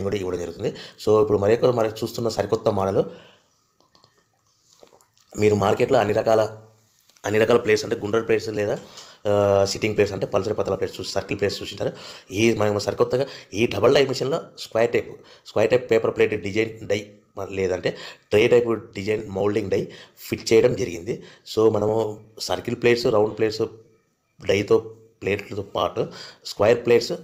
కూడా ఇవ్వడం జరుగుతుంది సో ఇప్పుడు మరొక మనకి చూస్తున్న సరికొత్త మోడల్ మీరు మార్కెట్లో అన్ని రకాల అన్ని రకాల ప్లేస్ అంటే గుండ్రటి ప్లేస్ లేదా సిట్టింగ్ ప్లేస్ అంటే పల్సరి పతల ప్లేస్ చూసి సర్కిల్ ప్లేస్ చూసింటారు ఈ మనం సరికొత్తగా ఈ డబల్ డై మిషన్లో square type square type paper plate design die మ- లేదంటే tray type design moulding die fit చేయడం జరిగింది సో మనము సర్కిల్ ప్లేట్స్ రౌండ్ ప్లేట్స్ డైతో ప్లేట్లతో పాటు square plates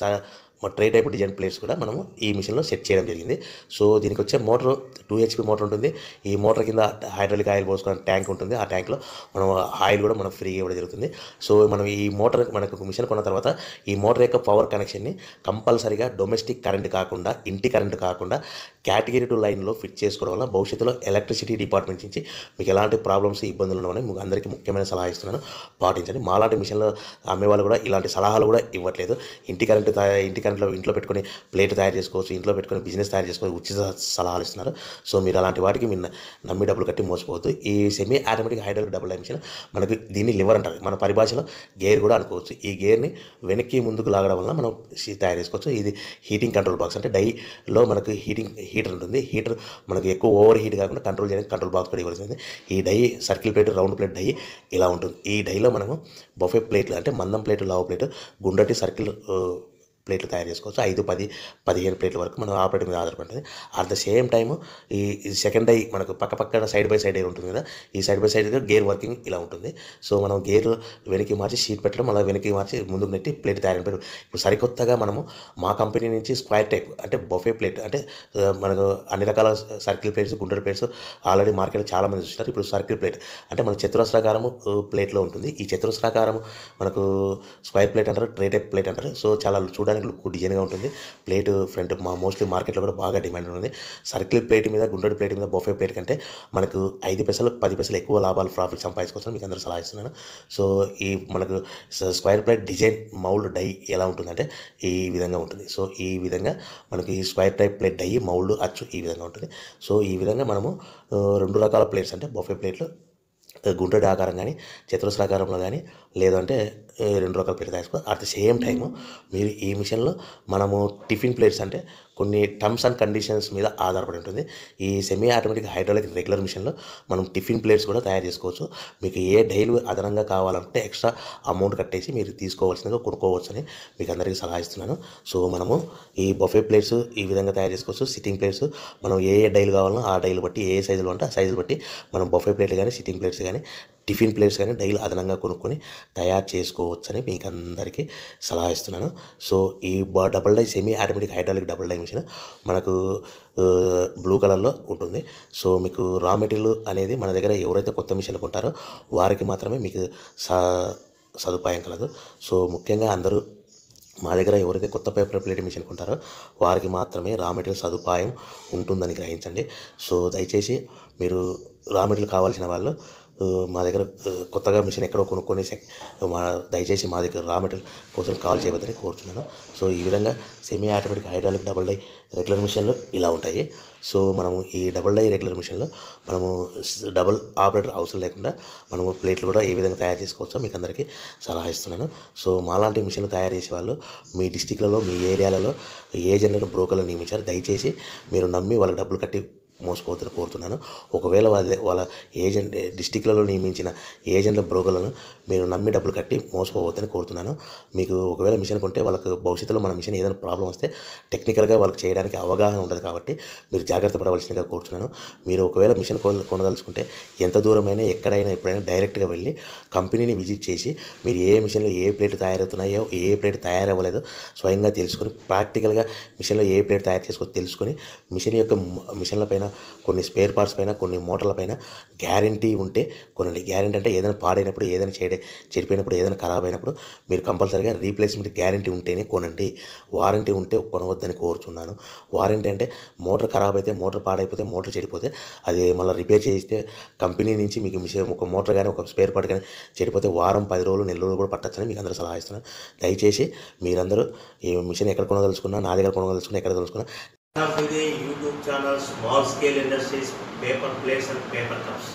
tray type design plates కూడా మనము ఈ మిషన్లో సెట్ చేయడం జరిగింది సో దీనికి వచ్చే మోటార్ టూ హెచ్పి మోటార్ ఉంటుంది ఈ మోటార్ కింద హైడ్రాలిక్ ఆయిల్ పోసుకునే ట్యాంక్ ఉంటుంది ఆ ట్యాంక్లో మనం ఆయిల్ కూడా మనం ఫ్రీగా ఇవ్వడం జరుగుతుంది సో మనం ఈ మోటార్ మనకు మిషన్ కొన్న తర్వాత ఈ మోటార్ యొక్క పవర్ కనెక్షన్ని కంపల్సరీగా డొమెస్టిక్ కరెంట్ కాకుండా ఇంటి కరెంట్ కాకుండా కేటగిరీ టు లైన్లో ఫిట్ చేసుకోవడం వల్ల భవిష్యత్తులో ఎలక్ట్రిసిటీ డిపార్ట్మెంట్ నుంచి మీకు ఎలాంటి ప్రాబ్లమ్స్ ఇబ్బందులు ఉన్నాయని మీకు అందరికీ ముఖ్యమైన సలహా ఇస్తున్నాను పాటించండి మాలాంటి మిషన్లో అమ్మే వాళ్ళు కూడా ఇలాంటి సలహాలు కూడా ఇవ్వట్లేదు ఇంటి కరెంట్ తయా- ఇంటి కరెంట్లో ఇంట్లో పెట్టుకొని ప్లేట్ తయారు చేసుకోవచ్చు ఇంట్లో పెట్టుకొని బిజినెస్ తయారు చేసుకోవచ్చు ఉచిత సలహాలు ఇస్తున్నారు సో మీరు అలాంటి వాటికి మీరు నమ్మి డబ్బులు కట్టి మోసపోవద్దు ఈ semi automatic hydraulic double die machine మనకి దీన్ని లివర్ అంటారు మన పరిభాషలో గేర్ కూడా అనుకోవచ్చు ఈ గేర్ని వెనక్కి ముందుకు లాగడం వల్ల మనం సి- తయారు చేసుకోవచ్చు ఇది హీటింగ్ కంట్రోల్ బాక్స్ అంటే డైలో మనకు హీటింగ్ హీటర్ ఉంటుంది హీటర్ మనకు ఎక్కువ ఓవర్ హీట్ కాకుండా కంట్రోల్ చేయడానికి కంట్రోల్ బాక్స్ కూడా ఇవ్వాల్సింది ఈ die circle plate round plate die ఇలా ఉంటుంది ఈ డైలో మనము బొఫే ప్లేట్లు అంటే మందం ప్లేట్ లావు ప్లేట్ గుండ్రటి సర్కిల్ ఆ, ప్లేట్లు తయారు చేసుకోవచ్చు ఐదు పది పదిహేను ప్లేట్ల వరకు మనం ఆపరేటర్ మీద ఆధారపడుతుంది అట్ ద సేమ్ టైమ్ ఈ ఈ సెకండ్ డై మనకు పక్క పక్కన సైడ్ బై సైడ్ ఉంటుంది కదా ఈ side by side gear working ఇలా ఉంటుంది సో మనం గేర్ వెనక్కి మార్చి షీట్ పెట్టడం అలా వెనక్కి మార్చి ముందుకు నెట్టి ప్లేట్ తయారు పెట్టడం ఇప్పుడు సరికొత్తగా మనము మా కంపెనీ నుంచి స్క్వేర్ టైప్ అంటే బొఫే ప్లేట్ అంటే ఆ, మనకు అన్ని రకాల సర్కిల్ ప్లేట్స్ గుండ్రటి ప్లేట్స్ ఆల్రెడీ మార్కెట్లో చాలా మంది చూస్తారు ఇప్పుడు సర్కిల్ ప్లేట్ అంటే మన చతురస్రాకారము ఆ, ప్లేట్లో ఉంటుంది ఈ చతురస్రాకారం మనకు స్క్వేర్ ప్లేట్ అంటారు ట్రే టైప్ ప్లేట్ అంటారు సో చాలా చూడడానికి లుక్ డిజైన్గా ఉంటుంది ప్లేట్ ఫ్రంట్ మా మోస్ట్లీ మార్కెట్లో కూడా బాగా డిమాండ్ ఉంది సర్కిల్ ప్లేట్ మీద గుండ్రటి ప్లేట్ మీద బొఫే ప్లేట్ కంటే మనకు ఐదు పైసలు పది పైసలు ఎక్కువ లాభాలు ప్రాఫిట్ సంపాదించుకోవచ్చు మీకు అందరూ సలహా ఇస్తున్నాను సో ఈ మనకు స- square plate design mould die ఎలా ఉంటుందంటే ఈ విధంగా ఉంటుంది సో ఈ విధంగా మనకి ఈ square type plate die mould అచ్చు ఈ విధంగా ఉంటుంది సో ఈ విధంగా మనము ఆ, రెండు రకాల ప్లేట్స్ అంటే బొఫే ప్లేట్లు గుండ్రటి ఆకారం కానీ చతురస్రాకారంలో కానీ లేదంటే ఏ, రెండు రకాల ప్లేట్ తీసుకో అట్ ద సేమ్ టైమ్ మీరు ఈ మిషన్లో మనము టిఫిన్ ప్లేట్స్ అంటే కొన్ని టర్మ్స్ అండ్ కండిషన్స్ మీద ఆధారపడి ఉంటుంది ఈ సెమీ ఆటోమేటిక్ హైడ్రాలిక్ రెగ్యులర్ మిషన్లో మనం టిఫిన్ ప్లేట్స్ కూడా తయారు చేసుకోవచ్చు మీకు ఏ డైలు అదనంగా కావాలంటే ఎక్స్ట్రా అమౌంట్ కట్టేసి మీరు తీసుకోవాల్సిందిగా కొనుక్కోవచ్చు అని మీకు అందరికీ సలహా ఇస్తున్నాను సో మనము ఈ బొఫే ప్లేట్స్ ఈ విధంగా తయారు చేసుకోవచ్చు సిట్టింగ్ ప్లేట్స్ మనం ఏ ఏ డైలు కావాలన్నా ఆ డైలు బట్టి ఏ సైజులు అంటే ఆ సైజులు బట్టి మనం బొఫే ప్లేట్లు కానీ సిట్టింగ్ ప్లేట్స్ కానీ టిఫిన్ ప్లేట్స్ కానీ డైలు అదనంగా కొనుక్కొని తయారు చేసుకోవచ్చని మీకు అందరికీ సలహా ఇస్తున్నాను సో ఈ బ- double die semi automatic hydraulic double die machine మనకు ఆ, బ్లూ కలర్లో ఉంటుంది సో మీకు రా మెటీరియల్ అనేది మన దగ్గర ఎవరైతే కొత్త మిషన్లు కొంటారో వారికి మాత్రమే మీకు స సదుపాయం కలదు సో ముఖ్యంగా అందరూ మా దగ్గర ఎవరైతే కొత్త పేపర్ ప్లేట్ మిషన్ కొంటారో వారికి మాత్రమే రా మెటీరియల్ సదుపాయం ఉంటుందని గ్రహించండి సో దయచేసి మీరు రా మెటీరియల్ కావాల్సిన వాళ్ళు ఆ, మా దగ్గర ఆ, కొత్తగా మిషన్ ఎక్కడో కొనుక్కొని సెక్- మా దయచేసి మా దగ్గర రా మెటీరియల్ కోసం కాల్ చేయవద్దని కోరుతున్నాను సో ఈ విధంగా semi automatic hydraulic double die regular మిషన్లు ఇలా ఉంటాయి సో మనము ఈ డబుల్ డై రెగ్యులర్ మిషన్లో మనము స్- డబుల్ ఆపరేటర్ అవసరం లేకుండా మనము ప్లేట్లు కూడా ఏ విధంగా తయారు చేసుకోవచ్చో మీకు అందరికీ సలహా ఇస్తున్నాను సో మాలాంటి మిషన్లు తయారు చేసే వాళ్ళు మీ డిస్టిక్లలో మీ ఏరియాలలో ఏజెంట్లను బ్రోకర్లను నియమించారు దయచేసి మీరు నమ్మి వాళ్ళకి డబ్బులు కట్టి మోసపోతున్న కోరుతున్నాను ఒకవేళ వాళ్ళ వాళ్ళ ఏజెంట్ డిస్టిక్లలో నియమించిన ఏజెంట్ల బ్రోకర్లను మీరు నమ్మి డబ్బులు కట్టి మోసపోవద్దని కోరుతున్నాను మీకు ఒకవేళ మిషన్ కొంటే వాళ్ళకి భవిష్యత్తులో మన మిషన్ ఏదైనా ప్రాబ్లం వస్తే టెక్నికల్గా వాళ్ళకి చేయడానికి అవగాహన ఉండదు కాబట్టి మీరు జాగ్రత్త పడవలసిందిగా కోరుతున్నాను మీరు ఒకవేళ మిషన్ కొన కొనదలుచుకుంటే ఎంత దూరమైనా ఎక్కడైనా ఎప్పుడైనా డైరెక్ట్గా వెళ్ళి కంపెనీని విజిట్ చేసి మీరు ఏ మిషన్లో ఏ ప్లేట్ తయారవుతున్నాయో ఏ ప్లేట్ తయారవ్వలేదో స్వయంగా తెలుసుకొని ప్రాక్టికల్గా మిషన్లో ఏ ప్లేట్ తయారు చేసుకో తెలుసుకొని మిషన్ యొక్క మ- మిషన్ల పైన కొన్ని స్పేర్ పార్ట్స్ పైన కొన్ని మోటార్ల పైన గ్యారంటీ ఉంటే కొనండి గ్యారంటీ అంటే ఏదైనా పాడైనప్పుడు ఏదైనా చెడే చెడిపోయినప్పుడు ఏదైనా ఖరాబ్ అయినప్పుడు మీరు కంపల్సరీగా రీప్లేస్మెంట్ గ్యారంటీ ఉంటేనే కొనండి వారంటీ ఉంటే కొనవద్దని కోరుతున్నాను వారంటీ అంటే మోటార్ ఖరాబ్ అయితే మోటార్ పాడైపోతే మోటార్ చెడిపోతే అది మళ్ళీ రిపేర్ చేస్తే కంపెనీ నుంచి మీకు మిషన్ ఒక మోటార్ కానీ ఒక స్పేర్ పార్ట్ కానీ చెడిపోతే వారం పది రోజులు నెల రోజులు కూడా పట్టచ్చని మీకు అందరూ సలహా ఇస్తున్నాను దయచేసి మీరందరూ ఈ మిషన్ ఎక్కడ కొనదలుచుకున్నా నా దగ్గర కొనదలుచుకున్నా ఎక్కడ తెలుసుకున్నా of the YouTube channel Small Scale Industries Paper Plates and Paper Cups.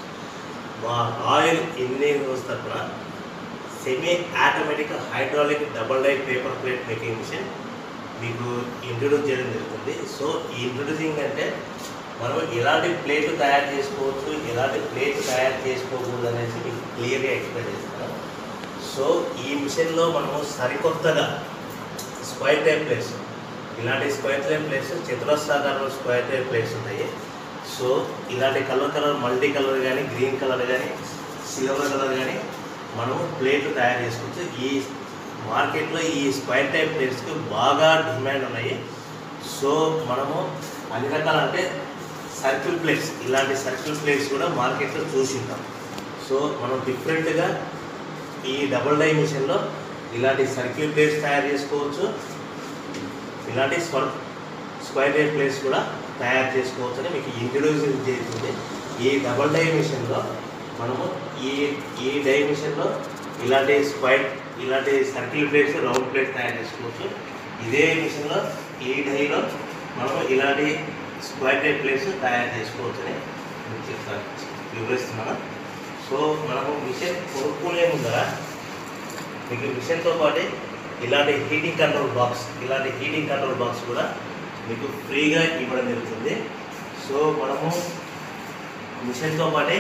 మా ఆయిల్ ఇంజనీరింగ్ వ్యవస్థ తరఫున semi automatic hydraulic double die paper plate making machine మీకు ఇంట్రొడ్యూస్ చేయడం జరుగుతుంది సో ఈ ఇంట్రొడ్యూసింగ్ అంటే మనం ఎలాంటి ప్లేట్ తయారు చేసుకోవచ్చు ఎలాంటి ప్లేట్ తయారు చేసుకోకూడదు అనేసి మీకు క్లియర్గా ఎక్స్ప్లెయిన్ చేస్తాను సో ఈ మిషన్లో మనము సరికొత్తగా స్క్వైర్ టైప్ ప్లేట్స్ ఇలాంటి స్క్వైర్ టైప్ ప్లేట్స్ చతురస్రాకారంలో స్క్వైర్ టైప్ ప్లేట్స్ ఉంటాయి సో ఇలాంటి కలర్ కలర్ మల్టీ కలర్ కానీ గ్రీన్ కలర్ కానీ సిల్వర్ కలర్ కానీ మనము ప్లేట్లు తయారు చేసుకోవచ్చు ఈ మార్కెట్లో ఈ స్క్వైర్ టైప్ ప్లేట్స్కి బాగా డిమాండ్ ఉన్నాయి సో మనము అన్ని రకాల అంటే సర్కిల్ ప్లేట్స్ ఇలాంటి సర్కిల్ ప్లేట్స్ కూడా మార్కెట్లో చూసింటాం సో మనం డిఫరెంట్గా ఈ డబుల్ డై మిషన్లో ఇలాంటి సర్కిల్ ప్లేట్స్ తయారు చేసుకోవచ్చు ఇలాంటి స్వర్ స్క్వైర్ టైప్ ప్లేట్స్ కూడా తయారు చేసుకోవచ్చు అని మీకు ఇంట్రడ్యూస్ చేస్తుంది ఈ డబుల్ డై మిషన్లో మనము ఈ ఈ డై మిషన్లో ఇలాంటి స్క్వైర్ ఇలాంటి సర్కిల్ ప్లేట్స్ రౌండ్ ప్లేట్స్ తయారు చేసుకోవచ్చు ఇదే మిషన్లో ఈ డైలో మనము ఇలాంటి స్క్వైర్ టైప్ ప్లేట్స్ తయారు చేసుకోవచ్చు అని మీకు చెప్తాను వివరిస్తున్నాను సో మనము మిషన్ కొనుక్కునే ముందర మీకు మిషన్తో పాటు ఇలాంటి హీటింగ్ కంట్రోల్ బాక్స్ ఇలాంటి హీటింగ్ కంట్రోల్ బాక్స్ కూడా మీకు ఫ్రీగా ఇవ్వడం జరుగుతుంది సో మనము మిషన్తో పాటే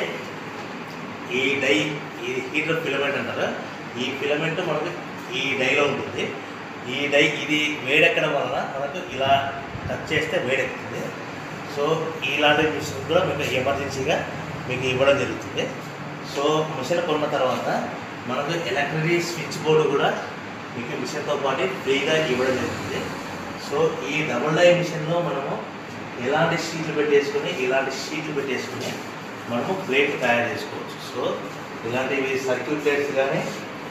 ఈ డై ఈ హీటర్ ఫిలమెంట్ అంటారు ఈ ఫిలమెంట్ మనకు ఈ డైలో ఉంటుంది ఈ డై ఇది వేడెక్కడం వలన మనకు ఇలా టచ్ చేస్తే వేడెక్కుతుంది సో ఇలాంటి మిషన్ కూడా మీకు ఎమర్జెన్సీగా మీకు ఇవ్వడం జరుగుతుంది సో మిషన్ కొన్న తర్వాత మనకు ఎలక్ట్రిసిటీ స్విచ్ బోర్డు కూడా మీకు మిషన్తో పాటు ఫ్రీగా ఇవ్వడం జరుగుతుంది సో ఈ డబుల్ డై మిషన్లో మనము ఎలాంటి షీట్లు పెట్టేసుకుని ఇలాంటి షీట్లు పెట్టేసుకుని మనము ప్లేట్ తయారు చేసుకోవచ్చు సో ఇలాంటివి సర్కిల్ ప్లేట్స్ కానీ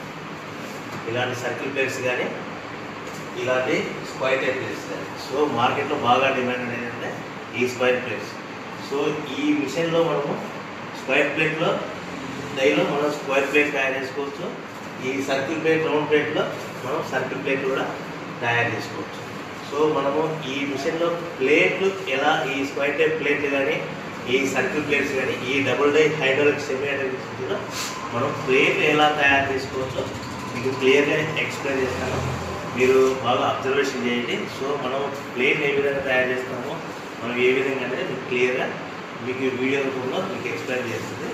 ఇలాంటి సర్కిల్ ప్లేట్స్ కానీ ఇలాంటి స్క్వైర్ టైప్ ప్లేట్స్ కానీ సో మార్కెట్లో బాగా డిమాండ్ అనేది అంటే ఈ స్క్వైర్ ప్లేట్స్ సో ఈ మిషన్లో మనము స్క్వైర్ ప్లేట్లో డైలో మనం స్క్వైర్ ప్లేట్ తయారు చేసుకోవచ్చు ఈ సర్కిల్ ప్లేట్ రౌండ్ ప్లేట్లో మనం సర్కిల్ ప్లేట్ కూడా తయారు చేసుకోవచ్చు సో మనము ఈ మిషన్లో ప్లేట్లు ఎలా ఈ స్క్వైర్ టైప్ ప్లేట్లు కానీ ఈ సర్కిల్ ప్లేట్స్ కానీ ఈ double die hydraulic semi hydraulic కూడా మనం ప్లేట్లు ఎలా తయారు చేసుకోవచ్చో మీకు క్లియర్గా ఎక్స్ప్లెయిన్ చేస్తాను మీరు బాగా అబ్జర్వేషన్ చేయండి సో మనం ప్లేట్ ఏ విధంగా తయారు చేస్తామో మనం ఏ విధంగా అనేది మీకు క్లియర్గా మీకు ఈ వీడియో రూపంలో మీకు ఎక్స్ప్లెయిన్ చేస్తుంది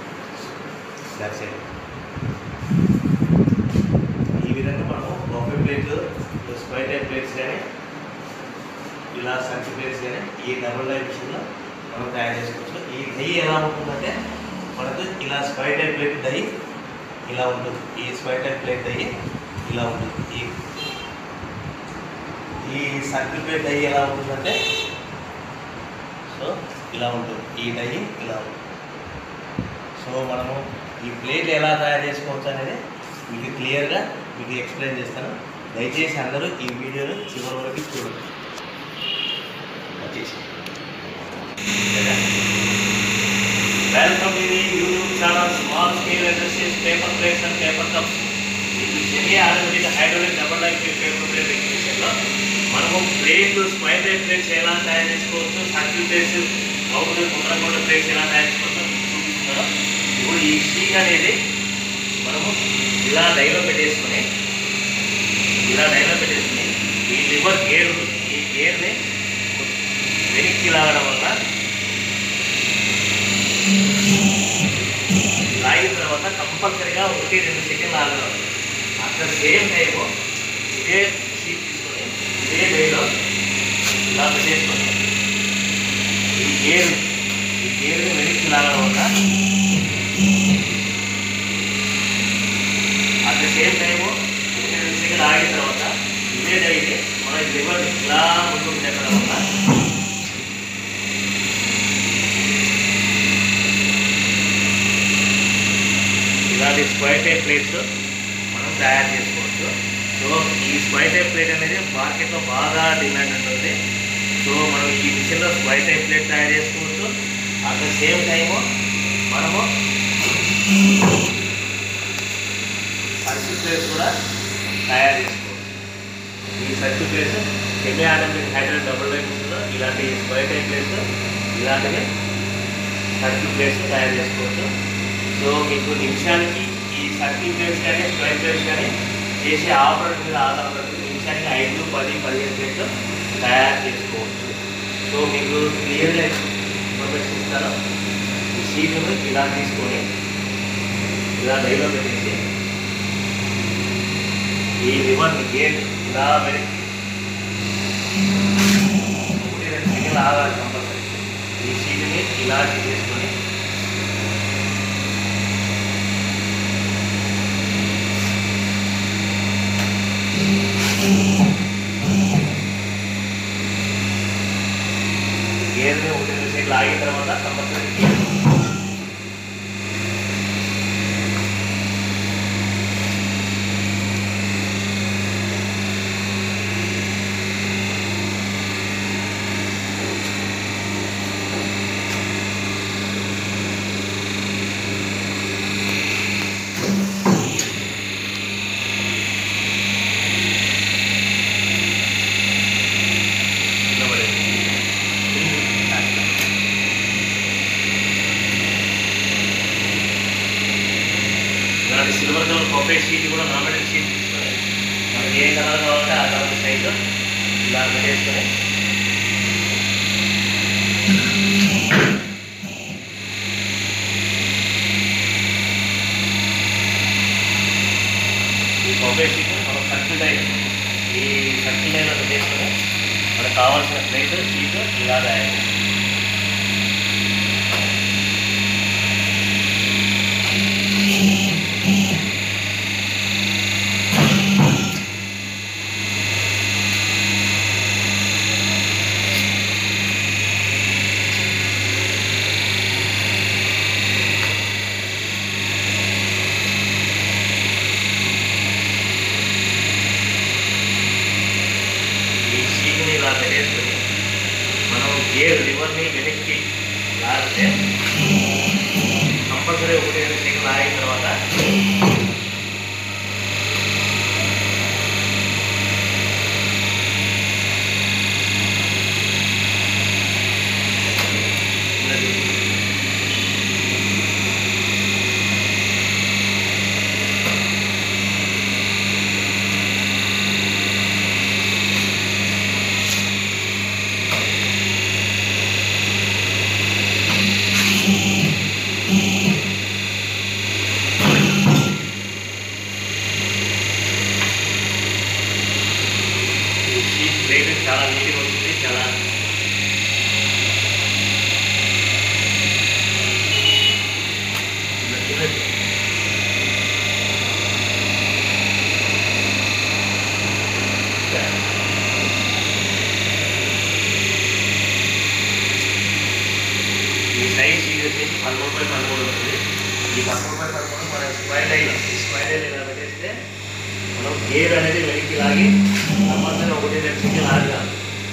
దట్స్ ఇట్ ఈ విధంగా మనం బొఫే ప్లేట్లు స్క్వైర్ టైప్ ప్లేట్స్ కానీ ఇలా సర్కిల్ ప్లేట్స్ కానీ ఈ డబుల్ డై మిషన్లో మనం తయారు చేసుకోవచ్చు ఈ నెయ్యి ఎలా ఉంటుందంటే మనకు ఇలా స్క్వైర్ టైప్ ప్లేట్ దయ్యి ఇలా ఉంటుంది ఈ స్క్వైర్ టైప్ ప్లేట్ దయ్యి ఇలా ఉంటుంది ఈ ఈ సర్కిల్ ప్లేట్ దయ్యి ఎలా ఉంటుందంటే సో ఇలా ఉంటుంది ఈ డయ్యి ఇలా ఉంటుంది సో మనము ఈ ప్లేట్ ఎలా తయారు చేసుకోవచ్చు అనేది మీకు క్లియర్గా మీకు ఎక్స్ప్లెయిన్ చేస్తాను దయచేసి అందరూ ఈ వీడియోని చివరి వరకు చూడండి వచ్చేసి welcome to the YouTube channel small scale industries paper plates and paper cups ఇది semi automatic hydraulic double life paper plate ఎగ్జిబిషన్లో మనము ప్లేట్లు స్క్వైర్ ప్లేట్ ప్లేట్స్ ఎలా తయారు చేసుకోవచ్చు సర్కిల్ ప్లేట్స్ అవుట్ గుండ్రగొండ ప్లేట్స్ ఎలా తయారు చేసుకోవచ్చు చూపిస్తున్నాను ఇప్పుడు ఈ షీట్ అనేది మనము ఇలా డైలో పెట్టేసుకొని ఇలా డైలో పెట్టేసుకొని ఈ లివర్ గేర్ ఉంటుంది ఈ గేర్ని వెనక్కి లాగడం వల్ల లాగిన తర్వాత కంపల్సరీగా ఒకటి రెండు సెకండ్లు ఆగడం అట్ ద సేమ్ టైము ఇదే షీట్ తీసుకొని ఇదే డైలో ఇలా పెట్టేసుకోండి ఈ గేర్ ఈ గేర్ని వెనక్కి లాగడం వల్ల అట్ ద సేమ్ టైము ఒకటి రెండు సెకండ్లు ఆగిన తర్వాత ఇదే డైని మన లివర్ ఇలా ముందుకు నెట్టడం వల్ల ఇలాంటి స్క్వైర్ టైప్ ప్లేట్స్ మనం తయారు చేసుకోవచ్చు సో ఈ స్క్వైర్ టైప్ ప్లేట్ అనేది మార్కెట్లో బాగా డిమాండ్ ఉంటుంది సో మనం ఈ మిషన్లో స్క్వైర్ టైప్ ప్లేట్ తయారు చేసుకోవచ్చు అట్ ద సేమ్ టైము మనము సర్కిల్ ప్లేట్స్ కూడా తయారు చేసుకోవచ్చు ఈ circle plates semi automatic hydrogen double die మిషన్లో ఇలాంటి స్క్వైర్ టైప్ ప్లేట్స్ ఇలాంటివి సర్కిల్ ప్లేట్స్ తయారు చేసుకోవచ్చు సో మీకు నిమిషానికి ఈ సర్కిల్ ప్లేట్స్ కానీ స్క్వైర్ ప్లేట్స్ కానీ చేసే ఆపరేట్ మీద ఆధారపడుతుంది నిమిషానికి నిమిషానికి ఐదు పది పదిహేను ప్లేట్లు తయారు చేసుకోవచ్చు సో మీకు క్లియర్గా ఇన్ఫర్మేషన్ ఇస్తాను ఈ షీట్ను ఇలా తీసుకొని ఇలా లైవ్లో పెట్టేసి ఈ రివర్ గేట్ ఇలా పెట్టి ఒకటి రెండు సెకండ్లు ఆగాలి కంపల్సరీ ఈ షీట్ని ఇలా చేసుకొని గేర్ని ఒకటి రెండు సెకండ్లు ఆగిన తర్వాత కంపల్సరీ ఇలాంటి సిల్వర్ కలర్ కాపరేట్ షీట్ కూడా నామినేట్ షీట్ తీసుకొని మనకి ఏ కలర్ కావాలంటే ఆ కలర్ సైజు ఇలా పెట్టేసుకొని ఈ కాపరేట్ షీట్ మనం సర్కిల్ లైన్ ఈ సర్కిల్ లైన్లో పెట్టేసుకొని మనకు కావాల్సిన ప్లేట్ షీట్ ఇలా తయారు ఈ షీట్ని ఇలా పెట్టేసుకొని మనం గేర్ లివర్ని వెనక్కి లాగితే కంపల్సరీ ఒకటి రెండు సెకండ్ ఆగిన తర్వాత ఉన్నది. ఈ షీట్ ప్లేట్ చాలా నీట్గా వచ్చింది చాలా చిన్న చిన్నది. ఈ సైజ్ షీట్ వచ్చేసి పదమూడు బై పదమూడు ఉంటుంది ఈ పదమూడు బై పదమూడు మన స్క్వైర్ లైన్ ఈ స్క్వైర్ లైన్ ఇలా పెట్టేస్తే మనం గేర్ అనేది వెనక్కి లాగి కంపల్సరీ ఒకటి రెండు సెకండ్ లాగాలి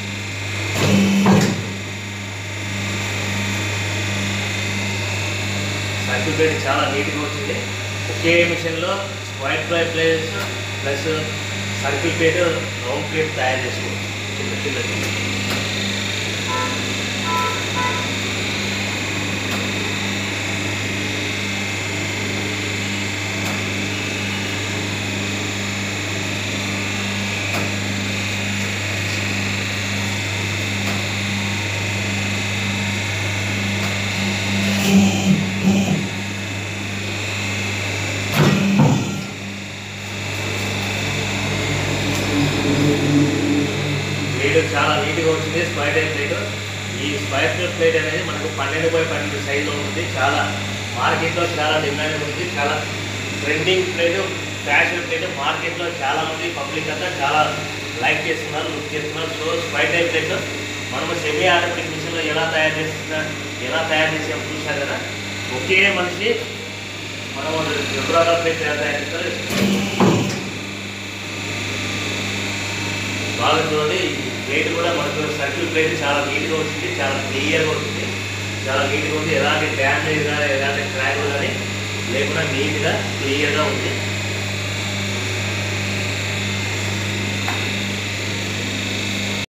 సర్కిల్ ప్లేట్ చాలా నీట్గా వచ్చింది ఒకే మిషన్లో square fry plates plus circle plate round plate తయారు చేసుకోవచ్చు చిన్న చిన్నది ప్లేట్ చాలా నీట్గా వచ్చింది స్క్వైర్ టైప్ ప్లేట్ ఈ స్క్వైర్ టైప్ ప్లేట్ అనేది మనకు పన్నెండు బై పన్నెండు సైజులో ఉంటుంది చాలా మార్కెట్లో చాలా డిమాండ్ ఉంది చాలా ట్రెండింగ్ ప్లేట్ ఫ్యాషన్ ప్లేట్ మార్కెట్లో చాలా మంది పబ్లిక్ అంతా చాలా లైక్ చేస్తున్నారు లుక్ చేస్తున్నారు సో స్క్వైర్ టైప్ ప్లేట్ మనము సెమీ ఆటోమేటిక్ మిషన్లో ఎలా తయారు చేస్తున్నా ఎలా తయారు చేసాము చూసారు కదా ఒకే మనిషి మనము రెండు రకాల ప్లేట్ ఎలా తయారు చేస్తారు బాగా చూడండి ఈ ప్లేట్ కూడా మనకు సర్కిల్ ప్లేట్ చాలా నీట్గా వచ్చింది చాలా క్లియర్గా వచ్చింది చాలా నీట్గా ఉంది ఎలాంటి డ్యామేజ్ కానీ ఎలాంటి క్రాక్ కానీ లేకుండా నీట్గా క్లియర్గా ఉంది